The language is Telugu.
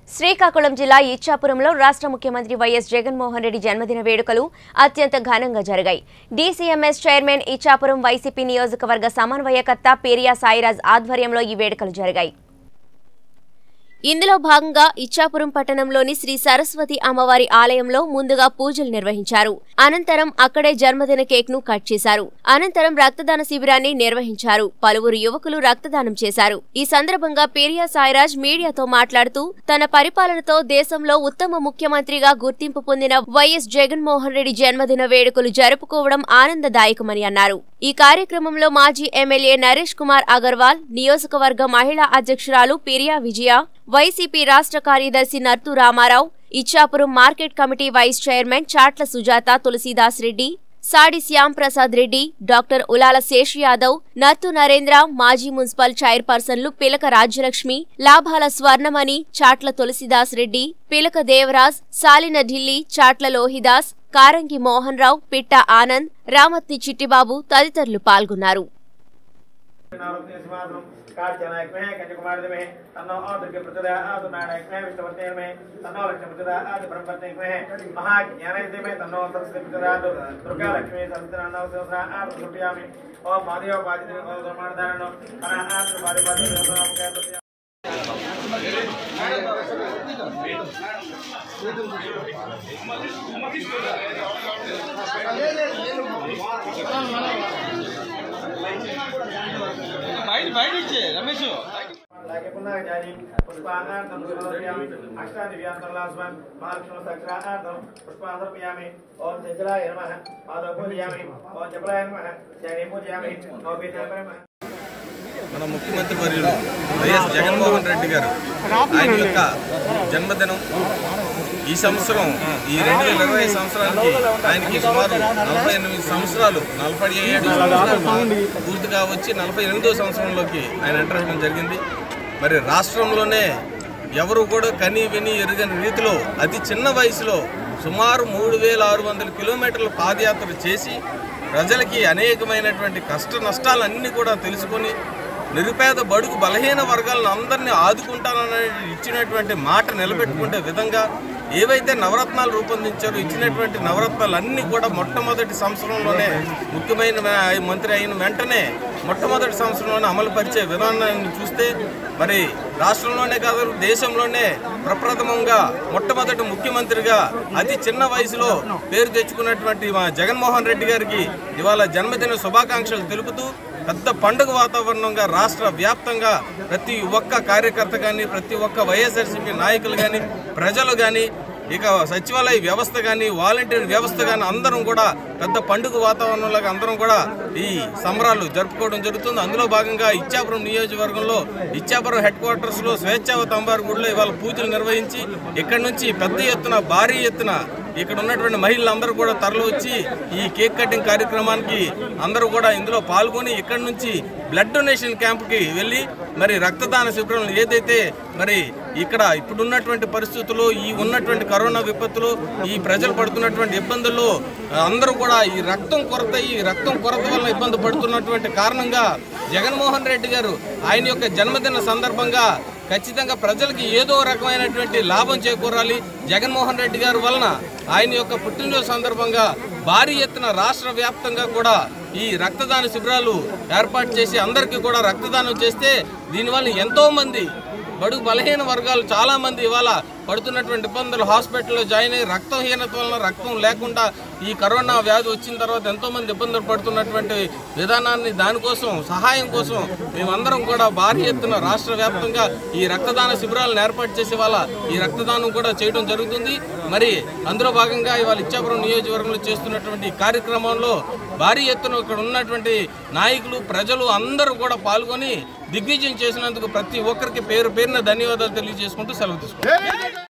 శ్రీకాకుళం జిల్లా ఇచ్చాపురంలో రాష్ట్ర ముఖ్యమంత్రి వైఎస్ జగన్మోహన్ రెడ్డి జన్మదిన వేడుకలు అత్యంత ఘనంగా జరిగాయి డీసీఎంఎస్ చైర్మన్ ఇచ్చాపురం వైసీపీ నియోజకవర్గ సమన్వయకర్త పేరియా సాయిరాజ్ ఆధ్వర్యంలో ఈ వేడుకలు జరిగాయి ఇందులో భాగంగా ఇచ్చాపురం పట్టణంలోని శ్రీ సరస్వతి అమ్మవారి ఆలయంలో ముందుగా పూజలు నిర్వహించారు అనంతరం అక్కడే జన్మదిన కేక్ ను కట్ చేశారు అనంతరం రక్తదాన శిబిరాన్ని నిర్వహించారు పలువురు యువకులు రక్తదానం చేశారు ఈ సందర్భంగా పేరియా సాయిరాజ్ మీడియాతో మాట్లాడుతూ తన పరిపాలనతో దేశంలో ఉత్తమ ముఖ్యమంత్రిగా గుర్తింపు పొందిన వైఎస్ జగన్మోహన్ రెడ్డి జన్మదిన వేడుకలు జరుపుకోవడం ఆనందదాయకమని అన్నారు ఈ కార్యక్రమంలో మాజీ ఎమ్మెల్యే నరేష్ కుమార్ అగర్వాల్ నియోజకవర్గ మహిళా అధ్యక్షురాలు పిరియా విజయ వైసీపీ రాష్ట్ర కార్యదర్శి Nartu Ramarao Ichchapuram market committee vice chairman Chatla Sujatha Tulasidas Reddy Sadi Shyam Prasad Reddy doctor Ulala Sesh Yadav Nartu Narendra మాజీ మున్సిపల్ చైర్పర్సన్లు పిలక రాజ్యలక్ష్మి లాభాల స్వర్ణమణి చాట్ల తులసిదాస్ రెడ్డి పిలక దేవరాజ్ సాలిన ఢిల్లీ చాట్ల లోహిదాస్ కారంగి మోహన్ రావు పిట్ట ఆనంద్ రామత్ని చిట్టిబాబు తదితరులు పాల్గొన్నారు నారసింహాసనం కాశ్యనాయకమే కన్యకుమారిమే తన్నో ఆదుర్గ ప్రచోదయాత్ నారాయణమే విష్ణువర్తేమే తన్నో లక్ష్మి ప్రచోదయాత్ బ్రహ్మపత్నిమే మహాజ్ఞానైతమే తన్నో సరస్వతి ప్రచోదయాత్ దుర్గా లక్ష్మి సహస్రనామ సహస్రాత్ సుప్యామి ఓం మాదేవ పాదిన ఓం సమాధానం అనాథ పాది పాది బయట బయట ఇచ్చే రమేష్ అలాగే పునర్జాని పుష్పానార్థం సమర్పయామి అష్టాదివ్యాంతర్లాస్మన్ మహాలక్ష్మి సహస్రార్థం పుష్పాన్ సమర్పయామి ఓం చంచలాయ నమః పాదో పూజయామి ఓం చపలాయ నమః జయ పూజయామి ఓం పీతాంబర నమః మన ముఖ్యమంత్రి వర్యులు వైఎస్ జగన్మోహన్ రెడ్డి గారు ఆయన యొక్క జన్మదినం ఈ సంవత్సరం ఈ రెండు వేల ఇరవై సంవత్సరానికి ఆయనకి సుమారు నలభై ఎనిమిది సంవత్సరాలు నలభై ఏడు సంవత్సరాలు పూర్తిగా వచ్చి నలభై ఎనిమిదో సంవత్సరంలోకి ఆయన ఎంటర్ అవ్వడం జరిగింది మరి రాష్ట్రంలోనే ఎవరు కూడా కని విని ఎరుగని రీతిలో అతి చిన్న వయసులో సుమారు మూడు వేల ఆరు వందల కిలోమీటర్ల పాదయాత్ర చేసి ప్రజలకి అనేకమైనటువంటి కష్ట నష్టాలన్నీ కూడా తెలుసుకొని నిరుపేద బడుగు బలహీన వర్గాలను అందరినీ ఆదుకుంటానని ఇచ్చినటువంటి మాట నిలబెట్టుకునే విధంగా ఏవైతే నవరత్నాలు రూపొందించారో ఇచ్చినటువంటి నవరత్నాలు అన్నీ కూడా మొట్టమొదటి సంవత్సరంలోనే ముఖ్యమైన మంత్రి అయిన వెంటనే మొట్టమొదటి సంవత్సరంలోనే అమలు పరిచే విధానాన్ని చూస్తే మరి రాష్ట్రంలోనే కాదు దేశంలోనే ప్రప్రథమంగా మొట్టమొదటి ముఖ్యమంత్రిగా అతి చిన్న వయసులో పేరు తెచ్చుకున్నటువంటి మా జగన్మోహన్ రెడ్డి గారికి ఇవాళ జన్మదిన శుభాకాంక్షలు తెలుపుతూ పెద్ద పండుగ వాతావరణంగా రాష్ట్ర వ్యాప్తంగా ప్రతి ఒక్క కార్యకర్త కానీ ప్రతి ఒక్క వైఎస్ఆర్సీపీ నాయకులు కానీ ప్రజలు కానీ ఇక సచివాలయ వ్యవస్థ కానీ వాలంటీర్ వ్యవస్థ కానీ అందరం కూడా పెద్ద పండుగ వాతావరణంలాగా అందరం కూడా ఈ సంబరాలు జరుపుకోవడం జరుగుతుంది అందులో భాగంగా ఇచ్చాపురం నియోజకవర్గంలో ఇచ్చాపురం హెడ్ క్వార్టర్స్లో స్వేచ్ఛావత అంబారు గుడిలో ఇవాళ పూజలు నిర్వహించి ఇక్కడి నుంచి పెద్ద ఎత్తున భారీ ఎత్తున ఇక్కడ ఉన్నటువంటి మహిళలందరూ కూడా తరలి వచ్చి ఈ కేక్ కటింగ్ కార్యక్రమానికి అందరూ కూడా ఇందులో పాల్గొని ఇక్కడ నుంచి బ్లడ్ డొనేషన్ క్యాంప్కి వెళ్ళి మరి రక్తదాన శిబిరం ఏదైతే మరి ఇక్కడ ఇప్పుడున్నటువంటి పరిస్థితుల్లో ఈ ఉన్నటువంటి కరోనా విపత్తులు ఈ ప్రజలు పడుతున్నటువంటి ఇబ్బందుల్లో అందరూ కూడా ఈ రక్తం కొరత ఈ రక్తం కొరత వల్ల ఇబ్బంది పడుతున్నటువంటి కారణంగా జగన్మోహన్ రెడ్డి గారు ఆయన యొక్క జన్మదిన సందర్భంగా ఖచ్చితంగా ప్రజలకి ఏదో రకమైనటువంటి లాభం చేకూరాలి జగన్మోహన్ రెడ్డి గారి వలన ఆయన యొక్క పుట్టినరోజు సందర్భంగా భారీ ఎత్తున రాష్ట్ర వ్యాప్తంగా కూడా ఈ రక్తదాన శిబిరాలు ఏర్పాటు చేసి అందరికీ కూడా రక్తదానం చేస్తే దీనివల్ల ఎంతో మంది బడుగు బలహీన వర్గాలు చాలా మంది ఇవాళ పడుతున్నటువంటి ఇబ్బందులు హాస్పిటల్లో జాయిన్ అయ్యి రక్తహీనత వలన రక్తం లేకుండా ఈ కరోనా వ్యాధి వచ్చిన తర్వాత ఎంతో మంది ఇబ్బందులు పడుతున్నటువంటి విధానాన్ని దానికోసం సహాయం కోసం మేమందరం కూడా భారీ ఎత్తున రాష్ట్ర వ్యాప్తంగా ఈ రక్తదాన శిబిరాలను ఏర్పాటు చేసే వాళ్ళ ఈ రక్తదానం కూడా చేయడం జరుగుతుంది మరి అందులో భాగంగా ఇవాళ ఇచ్చాపురం నియోజకవర్గంలో చేస్తున్నటువంటి ఈ కార్యక్రమంలో భారీ ఎత్తున ఇక్కడ ఉన్నటువంటి నాయకులు ప్రజలు అందరూ కూడా పాల్గొని దిగ్విజయం చేసినందుకు ప్రతి ఒక్కరికి పేరు పేరున ధన్యవాదాలు తెలియజేసుకుంటూ సెలవు తీసుకుంటాం